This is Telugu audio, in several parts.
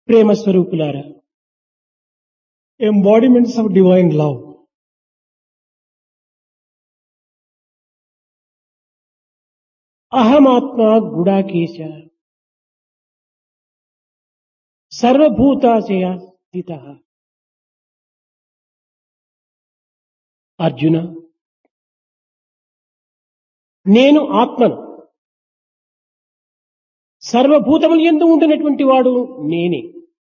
ప్రేమ స్వరూపులారా embodiments of divine love. అహమాత్మ గుడాకేశ సర్వభూతాశయ స్థిత అర్జున నేను ఆత్మను సర్వభూతములు ఎందు ఉండినటువంటి వాడు నేనే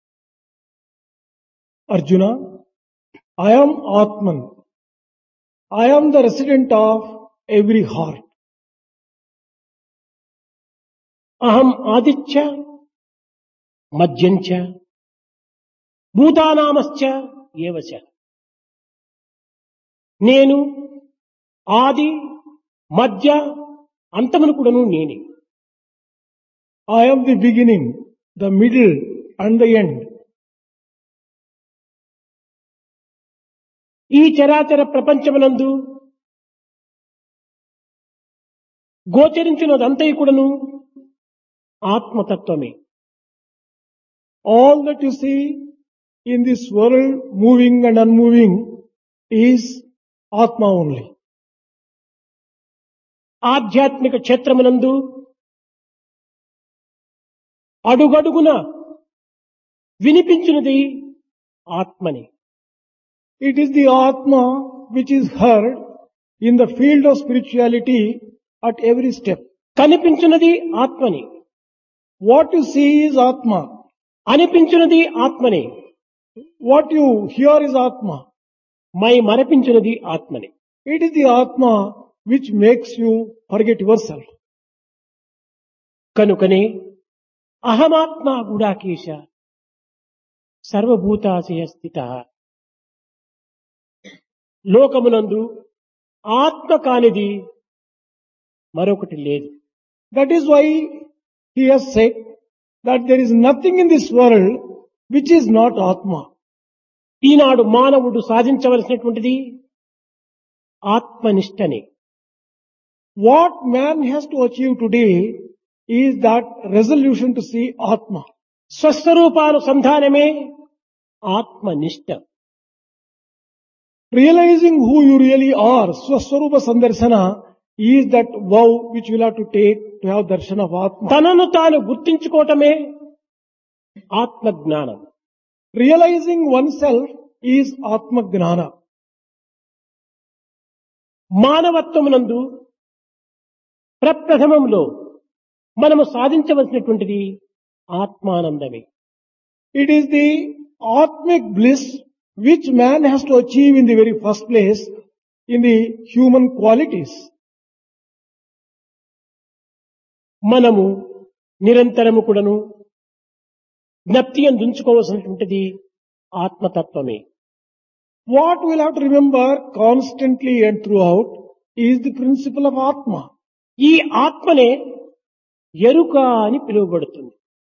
Arjuna, I am Atman. I am the resident of every heart. అహం ఆదిత్య మధ్యంచ భూతానామశ్చ ఏవచ నేను ఆది మధ్య అంతమును కూడాను నేనే I am the beginning, the middle and the end. ఈ చరాచర ప్రపంచమునందు గోచరించినదంతయు కూడాను ఆత్మతత్వమే All that you see in this world, moving and unmoving, is Atma only. ఆధ్యాత్మిక క్షేత్రమునందు అడుగడుగున వినిపించినది ఆత్మని It is the Atma which is heard in the field of spirituality at every step. కనిపించినది ఆత్మని What you see is Atma. అనిపించినది ఆత్మని What you hear is Atma. మై మరపించినది ఆత్మని It is the Atma which makes you forget yourself. కనుకనే అహమాత్మ గుడాకేశ సర్వభూతాశయ స్థిత లోకమునందు ఆత్మ కానిది మరొకటి లేదు That is why he has said that there is nothing in this world which is not Atma. ఈనాడు మానవుడు సాధించవలసినటువంటిది ఆత్మనిష్టని What man has to achieve today is that resolution to see Atma. స్వస్వరూపానుసంధానమే ఆత్మనిష్ట Realizing who you really are, Swaswarupa Sandarsana, is that vow which you will have to take to have darshan of Atma. తనను తాను గుర్తించుకోవటమే ఆత్మజ్ఞానం Realizing oneself is Atma Gnana. మానవత్వమునందు ప్రప్రథమంలో మనము సాధించవలసినటువంటిది ఆత్మానందమే It is the Atmic bliss which man has to achieve in the very first place in the human qualities. మనము నిరంతరము కూడాను జ్ఞప్తి అందించుకోవలసినటువంటిది ఆత్మతత్వమే What we'll have to remember constantly and throughout is the principle of Atma. ఈ ఆత్మనే ఎరుక అని పిలువబడుతుంది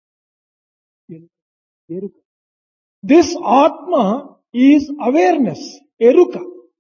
ఎరుక This Atma is awareness, Eruka.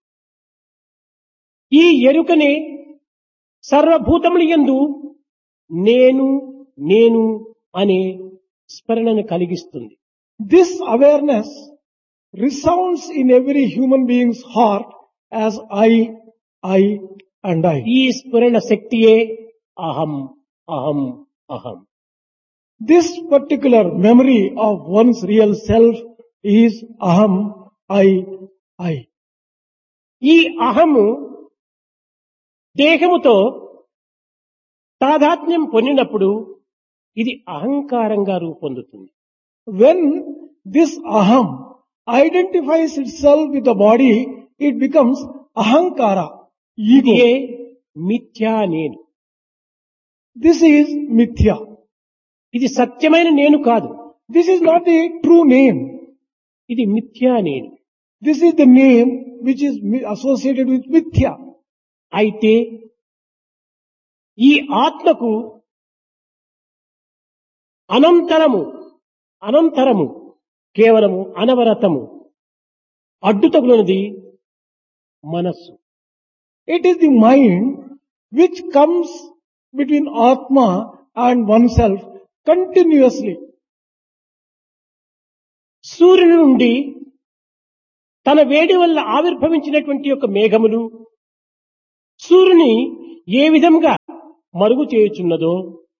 ఈ ఎరుకనే సర్వభూతములు యందు నేను నేను అనే స్మరణను కలిగిస్తుంది This awareness resounds in every human being's heart as I, I and I. ఈ స్ఫురణ శక్తియే అహం అహం అహం This particular memory of one's real self is Aham, I, I. ఈ అహము దేహముతో తాదాత్మ్యం పొందినప్పుడు ఇది అహంకారంగా రూపొందుతుంది When this Aham identifies itself with the body, it becomes Ahankara, ఇదే ego. మిథ్యా నేను This is Mithya. ఇది సత్యమైన నేను కాదు This is not the true name. ఇది మిథ్యా నేను This is the name which is mi- associated with Mithya. అయితే ఈ ఆత్మకు అనంతరము అనంతరము కేవలము అనవరతము అడ్డు తగులున్నది మనస్సు It is the mind which comes between Atma and oneself continuously. సూర్యుని నుండి తన వేడి వల్ల ఆవిర్భవించినటువంటి యొక్క మేఘములు సూర్యుని ఏ విధంగా మరుగు చేయుచున్నదో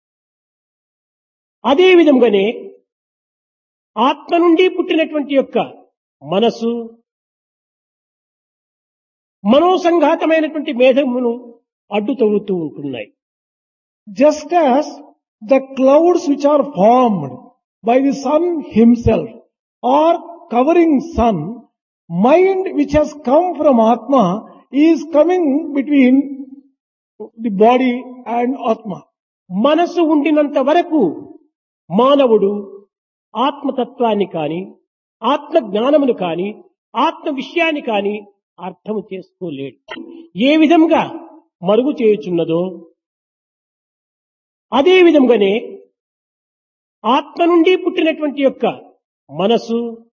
అదే విధంగానే ఆత్మ నుండి పుట్టినటువంటి యొక్క మనసు మనోసంఘాతమైనటువంటి మేఘమును అడ్డు తగులుతూ ఉంటున్నాయి Just as the clouds which are formed by the sun himself are covering sun, mind which has come from Atma is coming between the body and Atma. మనసు ఉండినంత వరకు మానవుడు ఆత్మతత్వాన్ని కాని ఆత్మ జ్ఞానమును కాని ఆత్మ విషయాన్ని కాని అర్థం చేసుకోలేడు ఏ విధంగా మరుగు చేయుచున్నదో అదే విధంగానే ఆత్మ నుండి పుట్టినటువంటి యొక్క మనసు